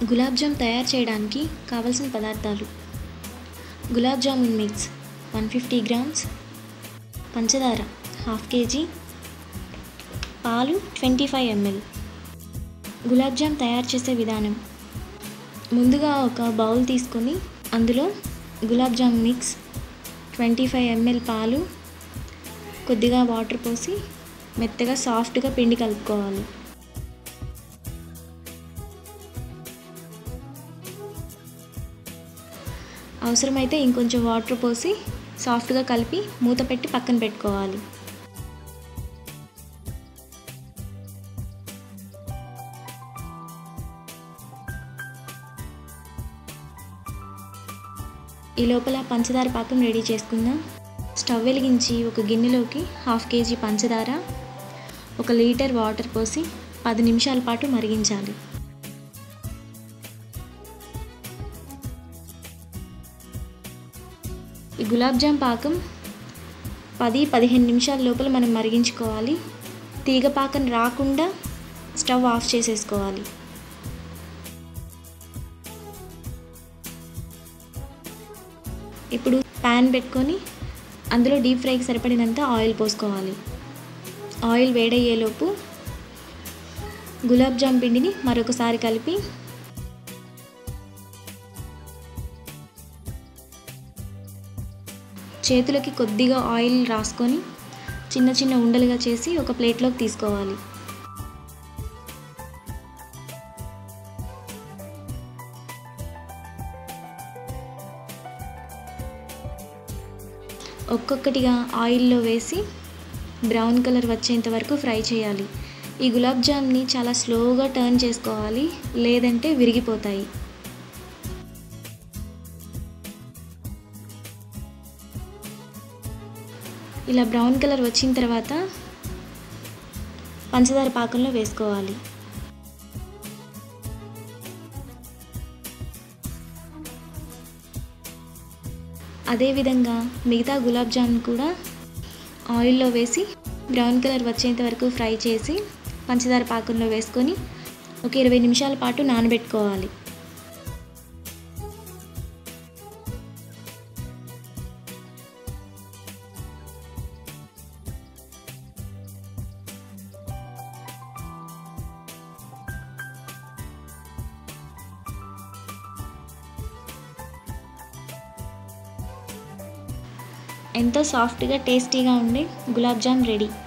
గులాబ్ జామ్ తయారు చేయడానికి కావలసిన పదార్థాలు gulab jamun mix one fifty grams పంచదార హాఫ్ కేజీ పాలు twenty five ML gulab jamun తయారు చేసే విధానం ముందుగా ఒక బౌల్ తీసుకొని అందులో gulab jamun mix twenty five ML పాలు కొద్దిగా వాటర్ పోసి మెత్తగా సాఫ్ట్గా పిండి కలుపుకోవాలి అవసరమైతే ఇంకొంచెం వాటర్ పోసి సాఫ్ట్గా కలిపి మూత పెట్టి పక్కన పెట్టుకోవాలి ఈ లోపల పంచదార పాకం రెడీ చేసుకుందాం స్టవ్ వెలిగించి ఒక గిన్నెలోకి హాఫ్ కేజీ పంచదార ఒక లీటర్ వాటర్ పోసి పది నిమిషాల పాటు మరిగించాలి ఈ గులాబ్ జామ్ పాకం పది పదిహేను నిమిషాల లోపల మనం మరిగించుకోవాలి తీగ పాకం రాకుండా స్టవ్ ఆఫ్ చేసేసుకోవాలి ఇప్పుడు ప్యాన్ పెట్టుకొని అందులో డీప్ ఫ్రైకి సరిపడినంత ఆయిల్ పోసుకోవాలి ఆయిల్ వేడయ్యేలోపు గులాబ్ జామ్ పిండిని మరొకసారి కలిపి చేతులకి కొద్దిగా ఆయిల్ రాసుకొని చిన్న చిన్న ఉండలుగా చేసి ఒక ప్లేట్లోకి తీసుకోవాలి ఒక్కొక్కటిగా ఆయిల్లో వేసి బ్రౌన్ కలర్ వచ్చేంత వరకు ఫ్రై చేయాలి ఈ గులాబ్ జామ్ని చాలా స్లోగా టర్న్ చేసుకోవాలి లేదంటే విరిగిపోతాయి ఇలా బ్రౌన్ కలర్ వచ్చిన తర్వాత పంచదార పాకంలో వేసుకోవాలి అదేవిధంగా మిగతా గులాబ్ జామ్ కూడా ఆయిల్లో వేసి బ్రౌన్ కలర్ వచ్చేంత వరకు ఫ్రై చేసి పంచదార పాకంలో వేసుకొని ఒక ఇరవై నిమిషాల పాటు నానబెట్టుకోవాలి ఎంతో సాఫ్ట్గా టేస్టీగా ఉండే గులాబ్ జామ్ రెడీ